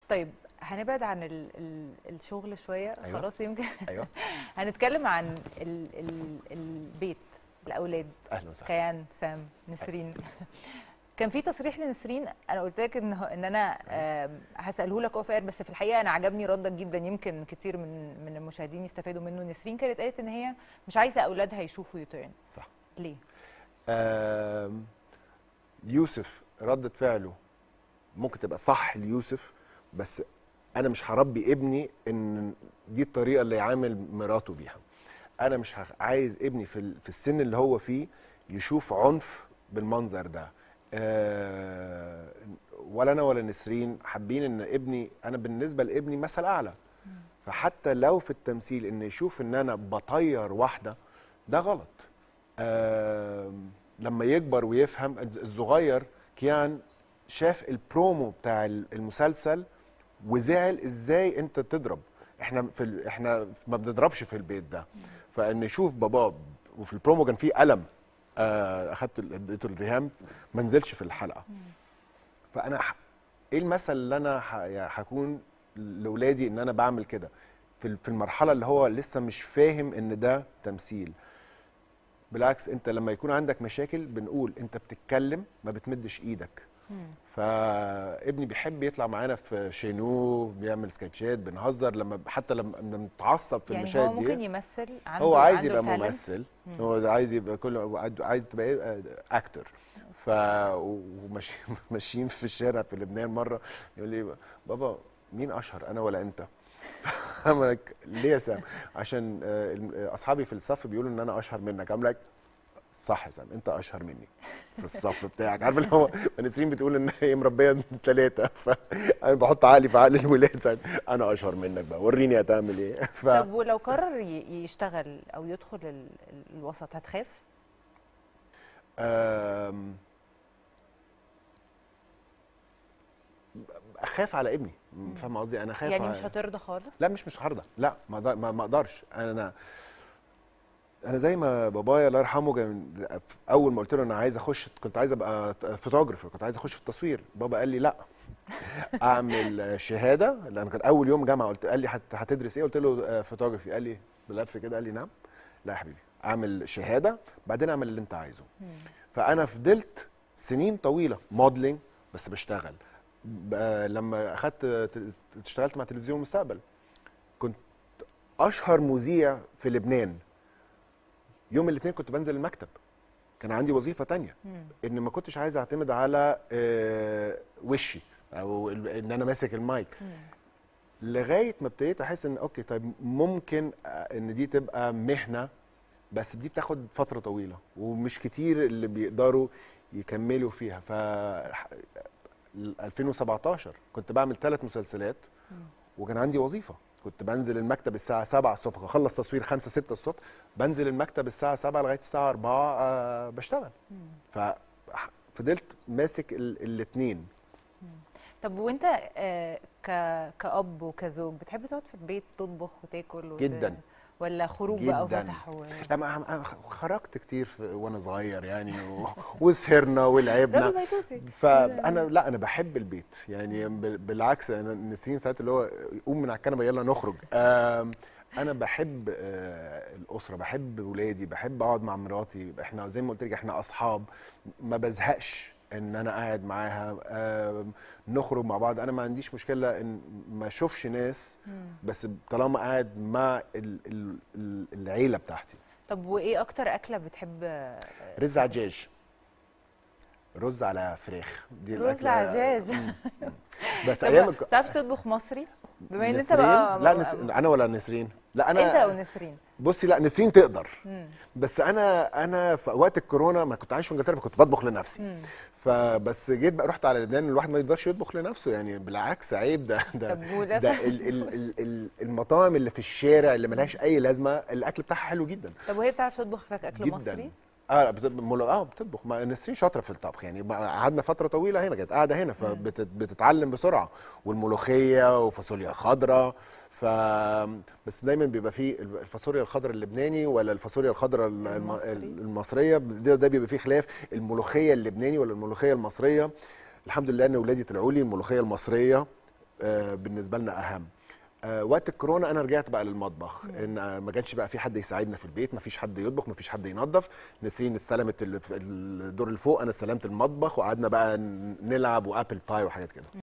طيب هنبعد عن ال ال الشغل شويه أيوة. خلاص يمكن ايوه هنتكلم عن ال ال البيت الاولاد اهلا وسهلا كيان سام نسرين كان في تصريح لنسرين انا قلت لك ان ان انا آم، هساله لك اوف اير بس في الحقيقه انا عجبني ردك جدا يمكن كتير من من المشاهدين يستفادوا منه نسرين كانت قالت ان هي مش عايزه اولادها يشوفوا يوتيرن صح ليه؟ آم، يوسف ردة فعله ممكن تبقى صح ليوسف بس انا مش هربي ابني ان دي الطريقه اللي يعامل مراته بيها انا مش هخ- عايز ابني في ال- في السن اللي هو فيه يشوف عنف بالمنظر ده آه، ولا انا ولا نسرين حابين ان ابني انا بالنسبه لابني مثل اعلى فحتى لو في التمثيل ان يشوف ان انا بطير واحده ده غلط آم، لما يكبر ويفهم الصغير كيان شاف البرومو بتاع المسلسل وزعل ازاي انت تضرب احنا في ال... احنا ما بنضربش في البيت ده فان يشوف باباه وفي البرومو كان فيه قلم آه، اخدت ال- اديته الريهام ما نزلش في الحلقه فانا ح... ايه المثل اللي انا ح... يعني هكون لاولادي ان انا بعمل كده في ال- في المرحله اللي هو لسه مش فاهم ان ده تمثيل بالعكس انت لما يكون عندك مشاكل بنقول انت بتتكلم ما بتمدش ايدك فابني بيحب يطلع معانا في شينو بيعمل سكتشات بنهزر لما حتى لما لما بنتعصب في يعني المشاهد هو ممكن دي يمثل عنده هو عايز عنده يبقى talent. ممثل مم. هو عايز يبقى كل عايز تبقى ايه اكتر ف وماشيين في الشارع في لبنان مره يقول لي بابا مين اشهر انا ولا انت I'm like ليه يا سام عشان آه، الم- آه، اصحابي في الصف بيقولوا ان انا اشهر منك I'm like صح يا سام انت اشهر مني في الصف بتاعك عارف اللي هو نسرين بتقول ان هي مربيه ثلاثه فانا بحط عقلي في عقل الولاد ساعات انا اشهر منك بقى وريني هتعمل ايه ف... طب ولو قرر ي- يشتغل او يدخل ال- ال- الوسط هتخاف؟ أم، اخاف على ابني فاهم قصدي انا خايف يعني على... مش هترضى خالص؟ لا مش مش هرضى لا ما أقدر- ما ما اقدرش انا انا زي ما بابايا الله يرحمه كان اول ما قلت له انا عايز اخش كنت عايز ابقى فوتوجرافر كنت عايز اخش في التصوير بابا قال لي لا اعمل شهاده لان كان اول يوم جامعه قلت قال لي هت- هتدرس ايه قلت له فوتوجرافي قال لي بلف كده قال لي نعم لا يا حبيبي اعمل شهاده بعدين اعمل اللي انت عايزه فانا فضلت سنين طويله موديلنج بس بشتغل ب- لما اخدت ت- اشتغلت مع تلفزيون المستقبل كنت اشهر مذيع في لبنان يوم الاثنين كنت بنزل المكتب كان عندي وظيفه تانية مم. ان ما كنتش عايز اعتمد على آه، وشي او ال- ان انا ماسك المايك مم. لغايه ما ابتديت احس ان اوكي طيب ممكن آه، ان دي تبقى مهنه بس دي بتاخد فتره طويله ومش كتير اللي بيقدروا يكملوا فيها ف 2017 كنت بعمل ثلاث مسلسلات وكان عندي وظيفه كنت بنزل المكتب الساعه 7 الصبح اخلص تصوير 5 6 الصبح بنزل المكتب الساعه 7 لغايه الساعه 4 آه، بشتغل ففضلت ماسك الاثنين طب وانت آه، ك كأب وكزوج بتحب تقعد في البيت تطبخ وتاكل وت... جداً. ولا خروج بقى جداً. وفسح و... لا ما أنا خرجت كتير في وانا صغير يعني و... وسهرنا ولعبنا راجل بيتوتي فانا لا انا بحب البيت يعني بال- بالعكس انا نسرين ساعات اللي هو قوم من على الكنبه يلا نخرج آم، انا بحب آه، الاسره بحب ولادي بحب اقعد مع مراتي احنا زي ما قلت لك احنا اصحاب ما بزهقش ان انا قاعد معاها آم، نخرج مع بعض انا ما عنديش مشكله ان ما اشوفش ناس بس طالما قاعد مع ال- ال- ال- العيله بتاعتي طب وايه اكتر اكله بتحب آه، رز عجاج رز على فراخ دي رز الأكلة. عجاج. مم. مم. بس طب ايام ما الك- بتعرفش تطبخ مصري بما ان انت نسرين؟ بقى لا نس... انا ولا نسرين لا انا انت ونسرين بصي لا نسرين تقدر مم. بس انا انا في وقت الكورونا ما كنت عايش في انجلترا فكنت بطبخ لنفسي مم. فبس جيت بقى رحت على لبنان الواحد ما يقدرش يطبخ لنفسه يعني بالعكس عيب ده ده طب وده ده ف- ال ال ال ال المطاعم اللي في الشارع اللي ملهاش اي لازمه الاكل بتاعها حلو جدا طب وهي بتعرف تطبخ لك اكل جدا مصري اه لا، بت- مل- اه بتطبخ ما نسرين شاطره في الطبخ يعني ما- قعدنا فتره طويله هنا كانت قاعده هنا فبتتعلم بسرعه والملوخيه وفاصوليا خضراء ف بس دايما بيبقى فيه الفاصوليا الخضراء اللبناني ولا الفاصوليا الخضراء الم- الم- المصري. المصريه ده, ده بيبقى فيه خلاف الملوخيه اللبناني ولا الملوخيه المصريه الحمد لله ان اولادي طلعوا لي الملوخيه المصريه آه، بالنسبه لنا اهم آه، وقت الكورونا انا رجعت بقى للمطبخ ان آه، ما كانش بقى في حد يساعدنا في البيت ما فيش حد يطبخ ما فيش حد ينظف نسرين استلمت ال- الدور اللي فوق انا استلمت المطبخ وقعدنا بقى ن- نلعب وابل باي وحاجات كده